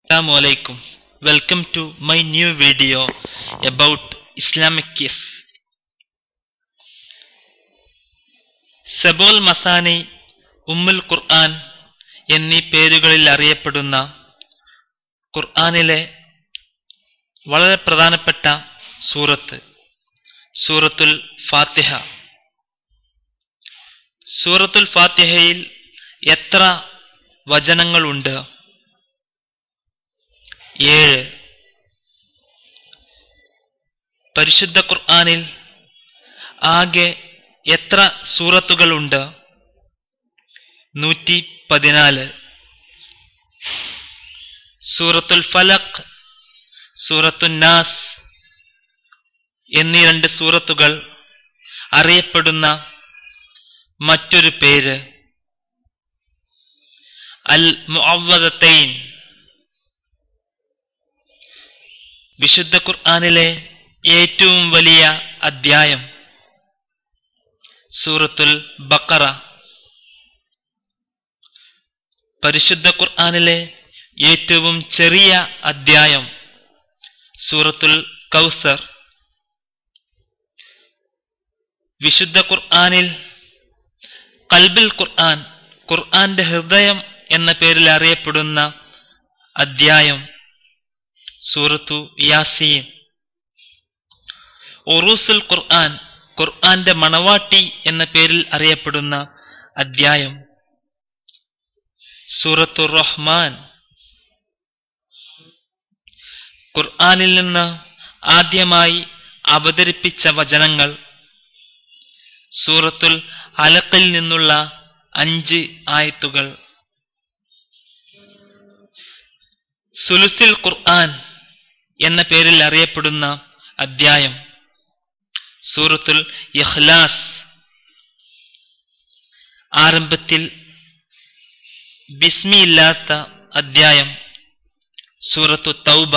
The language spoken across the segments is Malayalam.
Assalamu alaikum. Welcome to my new video about Islamic kiss. സബോൽ മസാനി ഉമ്മുൽ ഖുർആൻ എന്നീ പേരുകളിൽ അറിയപ്പെടുന്ന ഖുർആനിലെ വളരെ പ്രധാനപ്പെട്ട സൂറത്ത് സൂറത്തുൽ ഫാത്തിഹ സൂറത്തുൽ ഫാത്തിഹയിൽ എത്ര വചനങ്ങളുണ്ട് ഏഴ് പരിശുദ്ധ ഖുർആനിൽ ആകെ എത്ര സൂറത്തുകളുണ്ട് നൂറ്റി പതിനാല് സൂറത്തുൽ ഫലഖ് സൂറത്തുൽ നാസ് എന്നീ രണ്ട് സൂറത്തുകൾ അറിയപ്പെടുന്ന മറ്റൊരു പേര് അൽ മുഅവ്വദത്തൈൻ വിശുദ്ധ ഖുർആനിലെ ഏറ്റവും വലിയ അദ്ധ്യായം സൂറത്തുൽ ബക്കറ പരിശുദ്ധ ഖുർആനിലെ ഏറ്റവും ചെറിയ അദ്ധ്യായം സൂറത്തുൽ കൗസർ വിശുദ്ധ ഖുർആനിൽ കൽബിൽ ഖുർആൻ ഖുർആന്റെ ഹൃദയം എന്ന പേരിൽ അറിയപ്പെടുന്ന അദ്ധ്യായം സൂറത്തു യാസീൻ ഒറൂസുൽ ഖുർആൻ ഖുർആന്റെ മണവാട്ടി എന്ന പേരിൽ അറിയപ്പെടുന്ന അദ്ധ്യായം സൂറത്തു റഹ്മാൻ ഖുർആനിൽ നിന്ന് ആദ്യമായി അവതരിപ്പിച്ച വചനങ്ങൾ സൂറത്തുൽ അലക്കിൽ നിന്നുള്ള അഞ്ച് ആയത്തുകൾ സുലുസിൽ ഖുർആൻ എന്ന പേരിൽ അറിയപ്പെടുന്ന അദ്ധ്യായം സൂറത്തുൽ ഇഖ്ലാസ് ആരംഭത്തിൽ ബിസ്മിയില്ലാത്ത അദ്ധ്യായം സൂറത്തു തൗബ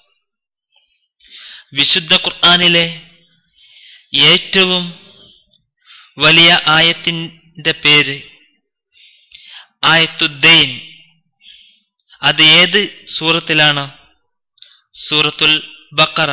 വിശുദ്ധ ഖുർആനിലെ ഏറ്റവും വലിയ ആയത്തിന്റെ പേര് ആയത്തുദ്ദൈൻ അത് ഏത് സൂറത്തിലാണ് സൂറത്തുൽ ബക്കറ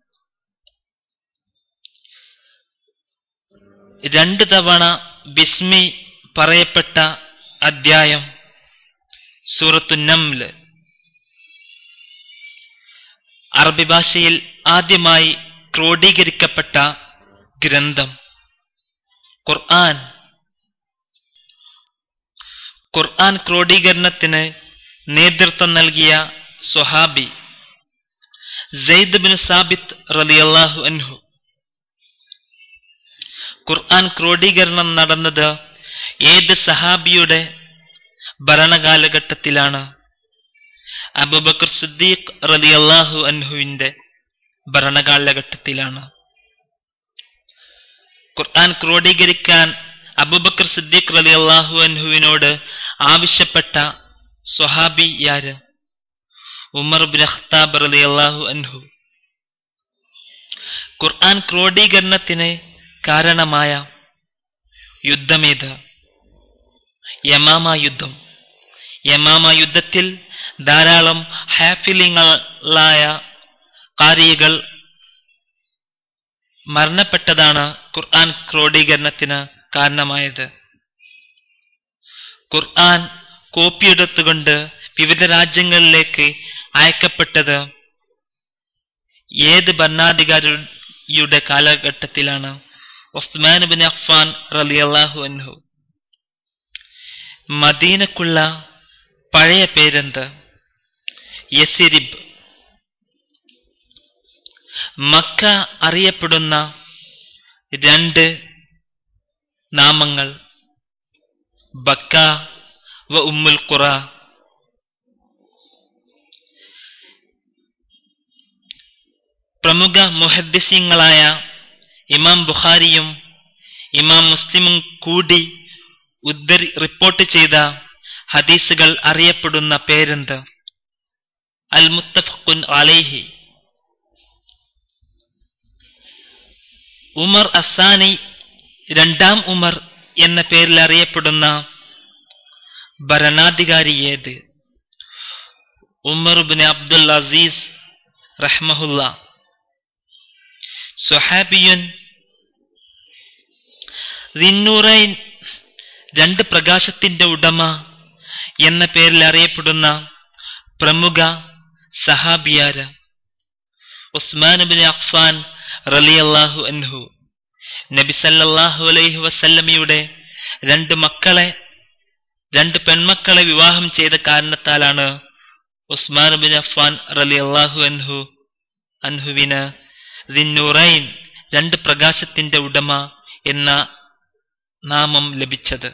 രണ്ട് തവണ ബിസ്മി പറയപ്പെട്ട അദ്ധ്യായം സൂറത്തു നംല് അറബി ഭാഷയിൽ ആദ്യമായി ക്രോഡീകരിക്കപ്പെട്ട ഗ്രന്ഥം ഖുർആൻ ഖുർആൻ ക്രോഡീകരണത്തിന് നേതൃത്വം നൽകിയ സ്വഹാബി സെയ്ദ് ബിൻ സാബിത്ത് റലിയല്ലാഹു അൻഹു ഖുർആൻ ക്രോഡീകരണം നടന്നത് ഏത് സഹാബിയുടെ ഭരണകാലഘട്ടത്തിലാണ് അബുബക്കർ സിദ്ദീഖ് റലിയല്ലാഹു അൻഹുവിന്റെ ഭരണകാലഘട്ടത്തിലാണ് ഖുർആൻ ക്രോഡീകരിക്കാൻ അബുബക്കർ സിദ്ദീഖ് റലി അള്ളാഹു അൻഹുവിനോട് ആവശ്യപ്പെട്ട സ്വഹാബി യാര് ഉമർ ബിൻ അഖ്താബ് റലി അള്ളാഹു അൻഹു ഖുർആൻ ക്രോഡീകരണത്തിന് കാരണമായ യുദ്ധമേത് യമാമ യുദ്ധം യമാമ യുദ്ധത്തിൽ ധാരാളം ഹാഫിലിങ്ങളായ കാരികൾ മരണപ്പെട്ടതാണ് ഖുർആൻ ക്രോഡീകരണത്തിന് കാരണമായത് ഖുർആൻ കോപ്പിയെടുത്തുകൊണ്ട് വിവിധ രാജ്യങ്ങളിലേക്ക് അയക്കപ്പെട്ടത് ഏത് ഭരണാധികാരിയുടെ കാലഘട്ടത്തിലാണ് ഉസ്മാൻ ബിൻ അഫ്ഫാൻ റലിയല്ലാഹു അൻഹു മദീനക്കുള്ള പഴയ പേരെന്ത് യസിരിബ് മക്ക അറിയപ്പെടുന്ന രണ്ട് നാമങ്ങൾ ബക്ക വ ഉമ്മുൽ ഖുറ പ്രമുഖ മുഹദ്ദിസ്യങ്ങളായ ഇമാം ബുഖാരിയും ഇമാം മുസ്ലിമും കൂടി ഉദ്ധരി റിപ്പോർട്ട് ചെയ്ത ഹദീസുകൾ അറിയപ്പെടുന്ന പേരെന്ത് അൽ മുത്തഫഖുൻ അലൈഹി ഉമർ അസാനി രണ്ടാം ഉമർ എന്ന പേരിൽ അറിയപ്പെടുന്ന ഭരണാധികാരി ഏത് ഉമർ ബിൻ അബ്ദുൽ അസീസ് റഹ്മഹുല്ല സ്വഹാബിയുൻ റിന്നൂറൈൻ രണ്ട് പ്രകാശത്തിന്റെ ഉടമ എന്ന പേരിൽ അറിയപ്പെടുന്ന പ്രമുഖ സഹാബിയാര ഉസ്മാൻ ബിൻ അഫ്ഫാൻ റലിയല്ലാഹു അൻഹു നബി സല്ലല്ലാഹു അലൈഹി വസല്ലമയുടെ രണ്ട് മക്കളെ രണ്ട് പെൺമക്കളെ വിവാഹം ചെയ്ത കാരണത്താലാണ് ഉസ്മാൻ ബിൻ അഫ്ഫാൻ റലിയല്ലാഹു അൻഹു അൻഹുവിന് ദിന്നുറൈൻ രണ്ട് പ്രകാശത്തിന്റെ ഉടമ എന്ന നാമം ലഭിച്ചത്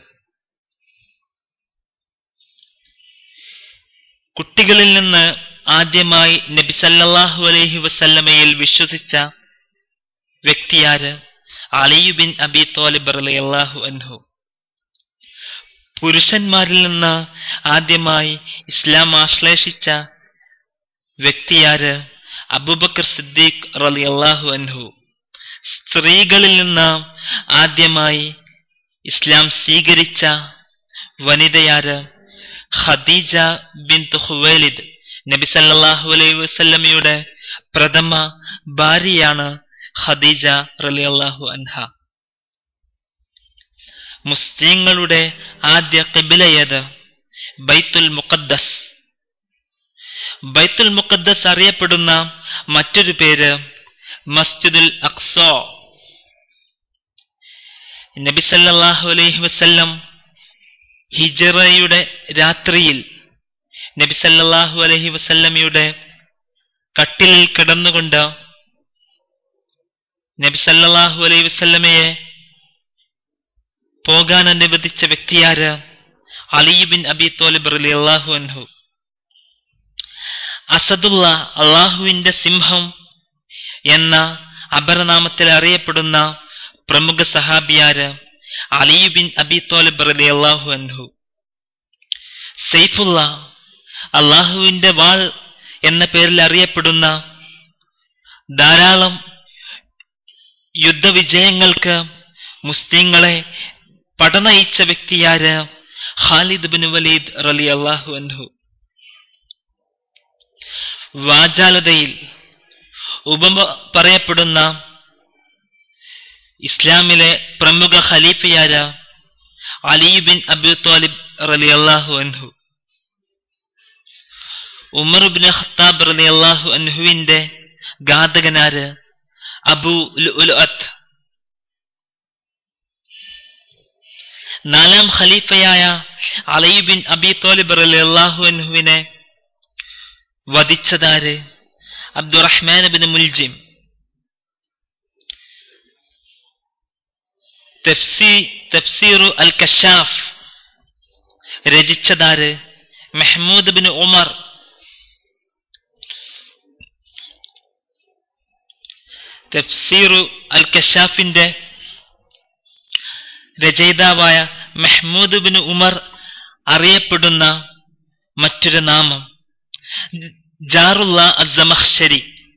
കുട്ടികളിൽ നിന്ന് ആദ്യമായി നബി സല്ലല്ലാഹു അലൈഹി വസല്ലമയിൽ വിശ്വസിച്ച വ്യക്തിയാര് അലിയുബിൻ അബി തോലിബ് റളിയല്ലാഹു അൻഹു പുരുഷന്മാരിൽ നിന്ന് ആദ്യമായി ഇസ്ലാം ആശ്ലേഷിച്ച വ്യക്തിയാര് അബൂബക്കർ സിദ്ദീഖ് റളിയല്ലാഹു അൻഹു സ്ത്രീകളിൽ നിന്ന് ആദ്യമായി ഇസ്ലാം സ്വീകരിച്ച വനിതയാര് ഖദീജ ബിൻ ഖുവൈലിദ് നബി സല്ലല്ലാഹു അലൈഹി വസല്ലമയുടെ പ്രഥമ ഭാര്യയാണ് ഖദീജ റളിയല്ലാഹു അൻഹ മുസ്ലിങ്ങളുടെ ആദ്യ കിബിലയത് ബൈത്തുൽ മുഖദ്ദസ് ബൈത്തുൽ മുഖദ്ദസ് അറിയപ്പെടുന്ന മറ്റൊരു പേര് മസ്ജിദുൽ അക്സോ നബി സല്ലല്ലാഹു അലൈഹി വസല്ലം ഹിജറയുടെ രാത്രിയിൽ നബി സല്ലല്ലാഹു അലൈഹി വസല്ലമയുടെ കട്ടിലിൽ കിടന്നുകൊണ്ട് നബി സല്ലല്ലാഹു അലൈഹി വസല്ലമയെ പോകാൻ അനുവദിച്ച വ്യക്തിയാര് അലിബിൻ അബി തോലിബ് റളിയല്ലാഹു അൻഹു അസദുള്ള അള്ളാഹുവിന്റെ സിംഹം എന്ന അപരനാമത്തിൽ അറിയപ്പെടുന്ന പ്രമുഖ സഹാബിയാര് അലിബിൻ അബി തോലിബ് റളിയല്ലാഹു അൻഹു സൈഫുള്ള അള്ളാഹുവിന്റെ വാൾ എന്ന പേരിൽ അറിയപ്പെടുന്ന ധാരാളം യുദ്ധവിജയങ്ങൾക്ക് മുസ്ലിങ്ങളെ പടനയിച്ച വ്യക്തിയാര് ഖാലിദ് ബിൻ വലീദ് റലി അള്ളാഹു അൻഹു വാചാലതയിൽ ഉപമ പറയപ്പെടുന്ന ഇസ്ലാമിലെ പ്രമുഖ ഖലീഫയാര അലി ബിൻ അബി താലിബ് റലി അള്ളാഹു അൻഹു ഉമർ ബിൻ ഖത്താബ് റലി അള്ളാഹു അൻഹുവിന്റെ ഘാതകനാര് അബു ലുഅത്ത് നാലാം ഖലീഫയായ അലി ബിൻ അബി തോലിബ് റലി അള്ളാഹു അൻഹുവിനെ വധിച്ചതാര് Abdurrahman bin Muljam Tafsir al Kashshaf രചിച്ചതാര് Mahmud bin Umar Tafsir al കഷാഫിന്റെ രചയിതാവായ മെഹ്മൂദ് ബിൻ ഉമർ അറിയപ്പെടുന്ന മറ്റൊരു നാമം ജാറുള്ള അസമഹ്ഷരി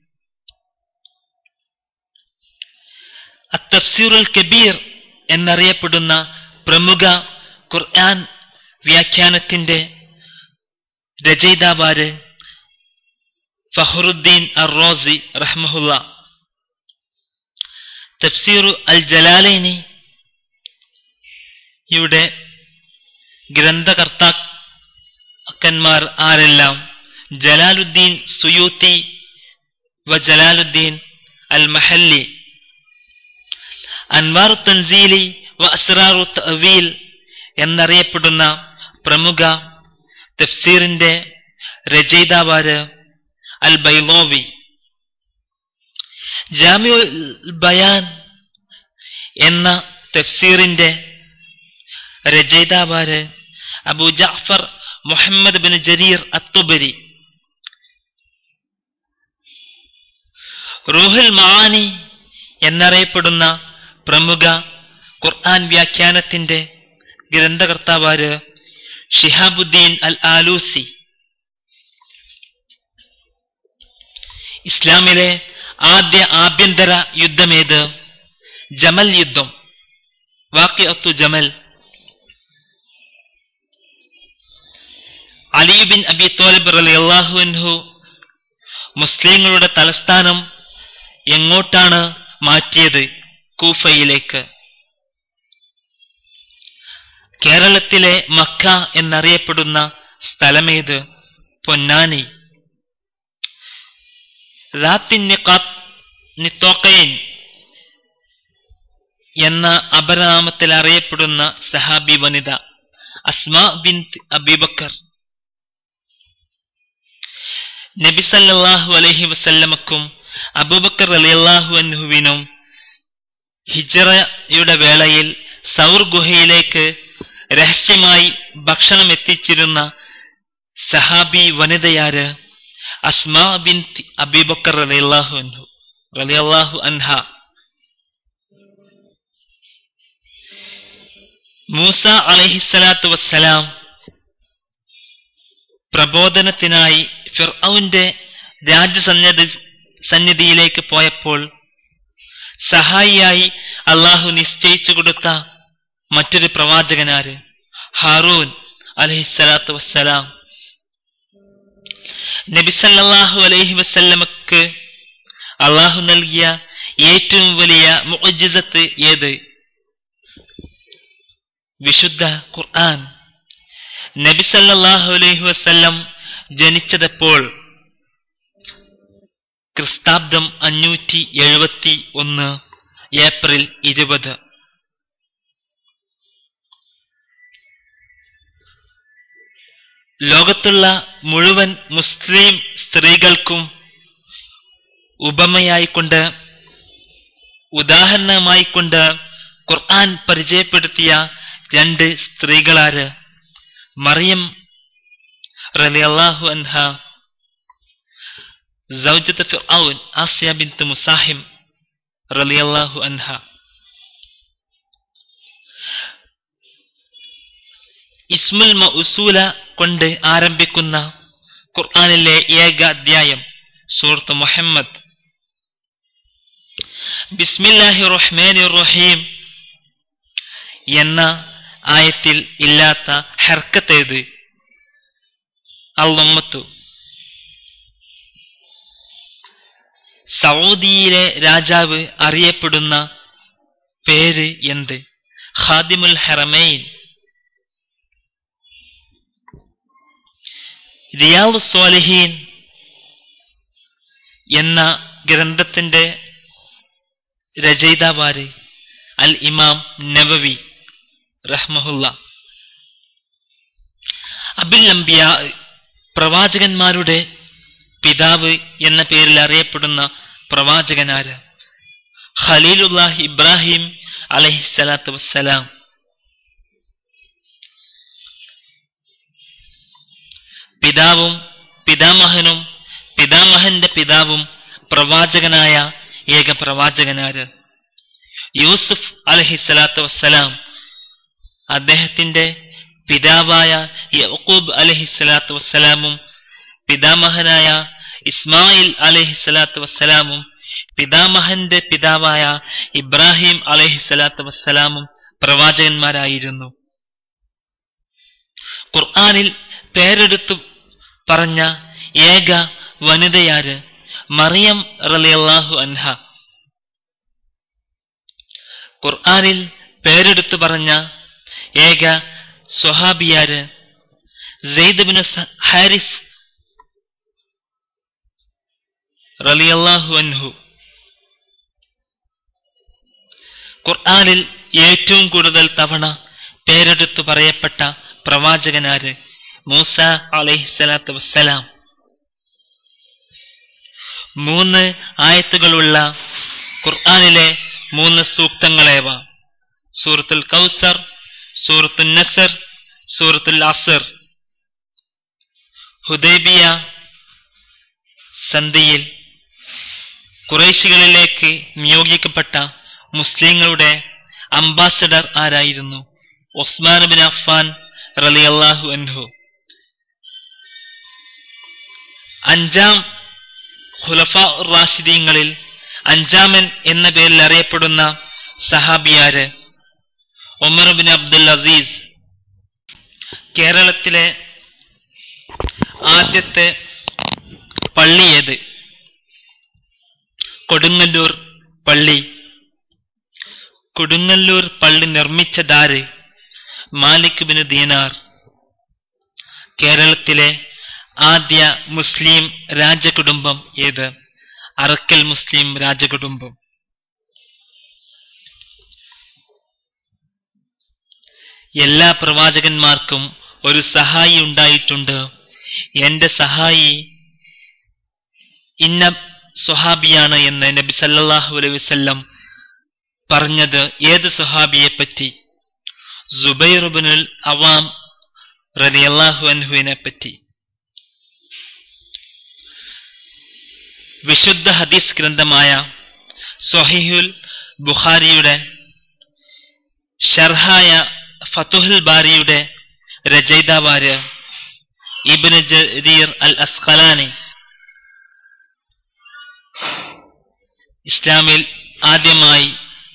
അത്തഫ്സീറുൽ കബീർ എന്നറിയപ്പെടുന്ന പ്രമുഖ ഖുർആൻ വ്യാഖ്യാനത്തിന്റെ രചയിതാവാര് ഫഹറുദ്ദീൻ അർ റോസി റഹ്മഹുല്ല തഫ്സീറു അൽ ജലാലൈനി യുടെ ഗ്രന്ഥകർത്താക്കന്മാർ ആരെല്ലാം ജലാലുദ്ദീൻ സുയൂത്തി വ ജലാലുദ്ദീൻ അൽ മഹല്ലി അൻവാറു തൻസീലി വ അസ്റാറു തവീൽ എന്നറിയപ്പെടുന്ന പ്രമുഖ തഫ്സീറിന്റെ രചയിതാവാര് അൽ ബൈലോവി ജാമിഉൽ ബയാൻ എന്ന തഫ്സീറിന്റെ രചയിതാവാര് Abu Jafar Muhammad bin Jarir at Tabari റൂഹുൽ മാനി എന്നറിയപ്പെടുന്ന പ്രമുഖ ഖുർആൻ വ്യാഖ്യാനത്തിന്റെ ഗ്രന്ഥകർത്താവാര് ഷിഹാബുദ്ദീൻ അൽ ആലൂസി ഇസ്ലാമിലെ ആദ്യ ആഭ്യന്തര യുദ്ധമേത് ജമൽ യുദ്ധം വാക്യത്തു ജമൽ അലി ബിൻ അബി തോലിബ് റളിയല്ലാഹു അൻഹു മുസ്ലിങ്ങളുടെ തലസ്ഥാനം എങ്ങോട്ടാണ് മാറ്റിയത് കൂഫയിലേക്ക് കേരളത്തിലെ മക്ക എന്നറിയപ്പെടുന്ന സ്ഥലമേത് പൊന്നാനി നിത്തോക്കയിൻ എന്ന അപരനാമത്തിൽ അറിയപ്പെടുന്ന സഹാബി വനിത അസ്മ ബിൻ അബിബക്കർ നബി സല്ലല്ലാഹു അലൈഹി വസല്ലമക്കും അബൂബക്കർ അലിയല്ലാഹു അൻഹുവിനും ഹിജറയുടെ വേളയിൽ സൗർ ഗുഹയിലേക്ക് രഹസ്യമായി ഭക്ഷണം എത്തിച്ചിരുന്ന സഹാബി വനിതയാര് അസ്മാ ബിൻ അബീബക്കർ റളിയല്ലാഹു അൻഹു റളിയല്ലാഹു അൻഹ മൂസ അലഹിസ്സലാത്തു വസ്സലാം പ്രബോധനത്തിനായി ഫിർഔന്റെ രാജസന്നിധി സന്നിധിയിലേക്ക് പോയപ്പോൾ സഹായിയായി അള്ളാഹു നിശ്ചയിച്ചു കൊടുത്ത മറ്റൊരു പ്രവാചകനാര് ഹാറൂൻ അലഹിസ്സലാത്തു വസ്സലാം നബിസല്ലാഹു അലൈഹി വസല്ലമക്ക് അള്ളാഹു നൽകിയ ഏറ്റവും വലിയ മുഅജിസത്ത് ഏത് വിശുദ്ധ ഖുർആൻ നബിസല്ലാഹു അലൈഹി വസല്ലം ജനിച്ചതെപ്പോൾ ക്രിസ്താബ്ദം അഞ്ഞൂറ്റി എഴുപത്തി ഒന്ന് ഏപ്രിൽ ഇരുപത് ലോകത്തുള്ള മുഴുവൻ മുസ്ലിം സ്ത്രീകൾക്കും ഉപമയായിക്കൊണ്ട് ഉദാഹരണമായിക്കൊണ്ട് ഖുർആൻ പരിചയപ്പെടുത്തിയ രണ്ട് സ്ത്രീകളാര് മറിയം റളിയല്ലാഹു അൻഹ زوجة فرعون آسيا بنت مساحم رضي الله عنها ഇസ്മുൽ മൗസൂല കൊണ്ട് ആരംഭിക്കുന്ന ഖുർആനിലെ ഏക അധ്യായം സൂറത്ത് മുഹമ്മദ് ബിസ്മില്ലാഹി റഹ്മാനി റഹീം എന്ന ആയത്തിൽ ഇല്ലാത്ത ഹർക്കത്തേത് അള്ളമ്മത്തു സൗദിയിലെ രാജാവ് അറിയപ്പെടുന്ന പേര് എന്ത് ഖാദിമുൽ ഹറമൈൻ റിയാദ് സ്വാലിഹീൻ എന്ന ഗ്രന്ഥത്തിന്റെ രചയിതാവാര് അൽ ഇമാം നബവി റഹ്മഹുല്ല അബിൽ അംബിയ പ്രവാചകന്മാരുടെ പിതാവ് എന്ന പേരിൽ അറിയപ്പെടുന്ന പ്രവാചകനാര് ഖലീലുല്ലാഹ് ഇബ്രാഹിം അലഹിസ്സലാത്തു വസ്സലാം പിതാവും പിതാമഹനും പിതാമഹന്റെ പിതാവും പ്രവാചകനായ ഏക പ്രവാചകനാര് യൂസുഫ് അലഹിസ്സലാത്തു വസ്സലാം അദ്ദേഹത്തിന്റെ പിതാവായ യക്കൂബ് അലഹിസ്സലാത്തു വസ്സലാമും പിതാമഹനായ ഇസ്മായിൽ അലഹിസ്സലാത്തു വസ്സലാമും പിതാമഹന്റെ പിതാവായ ഇബ്രാഹിം അലഹിസ്സലാത്തു വസ്സലാമും പ്രവാചകന്മാരായിരുന്നു ഖുർആാനിൽ പേരെടുത്തു പറഞ്ഞ ഏക വനിതയാര് മറിയം റളിയല്ലാഹു അൻഹ ഖുർആാനിൽ പേരെടുത്തു പറഞ്ഞ ഏക സ്വഹാബിയാര് സെയ്ദ് ഹാരിസ് റളിയല്ലാഹു അൻഹു ഖുർആനിൽ ഏറ്റവും കൂടുതൽ തവണ പേരെടുത്തു പറയപ്പെട്ട പ്രവാചകനാര് മൂസ അലൈഹിസ്സലാത്തു വസ്സലാം മൂന്ന് ആയത്തുകളുള്ള ഖുർആനിലെ മൂന്ന് സൂക്തങ്ങളേവ സൂറത്തുൽ കൗസർ സൂറത്തുൽ നസർ സൂറത്തുൽ അസർ ഹുദൈബിയ സന്ധിയിൽ കുറേശികളിലേക്ക് നിയോഗിക്കപ്പെട്ട മുസ്ലിങ്ങളുടെ അംബാസഡർ ആരായിരുന്നു ഒസ്മാൻ ബിൻ അഫ്ഫാൻ റളിയല്ലാഹു അൻഹു അഞ്ചാം ഖുലഫ റാഷിദീങ്ങളിൽ അഞ്ചാമൻ എന്ന പേരിൽ അറിയപ്പെടുന്ന സഹാബിയാര് ഒമർ ബിൻ അബ്ദുൽ അസീസ് കേരളത്തിലെ ആദ്യത്തെ പള്ളി ഏത് കൊടുങ്ങല്ലൂർ പള്ളി കൊടുങ്ങല്ലൂർ പള്ളി നിർമ്മിച്ചതാര് മാലിക് ബിൻ ദീനാർ കേരളത്തിലെ ആദ്യ മുസ്ലിം രാജകുടുംബം ഏത് അറക്കൽ മുസ്ലിം രാജകുടുംബം എല്ലാ പ്രവാചകന്മാർക്കും ഒരു സഹായി ഉണ്ടായിട്ടുണ്ട് എന്റെ സഹായി ഇന്ന സ്വഹാബിയാണ് എന്ന് നബി സല്ലല്ലാഹു അലൈഹി വസല്ലം പറഞ്ഞത് ഏത് സ്വഹാബിയെ പറ്റി സുബൈറുബിനുൽ അവാം റളിയല്ലാഹു അൻഹുവിനെ പറ്റി വിശുദ്ധ ഹദീസ് ഗ്രന്ഥമായ സൊഹീഹുൽ ബുഖാരിയുടെ ഷർഹായ ഫതുഹുൽ ബാരിയുടെ രചയിതാവാര് ഇബ്നു ജരീർ അൽ അസ്ഖലാനി ഇസ്ലാമിൽ ആദ്യമായി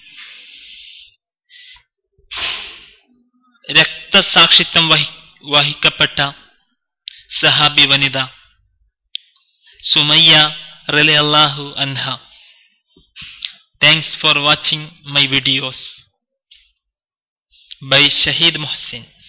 രക്തസാക്ഷിത്വം വഹി വഹിക്കപ്പെട്ട സഹാബി വനിത സുമയ്യ റലി അള്ളാഹു അൻഹ thanks for watching my videos by Shahid Mohsin.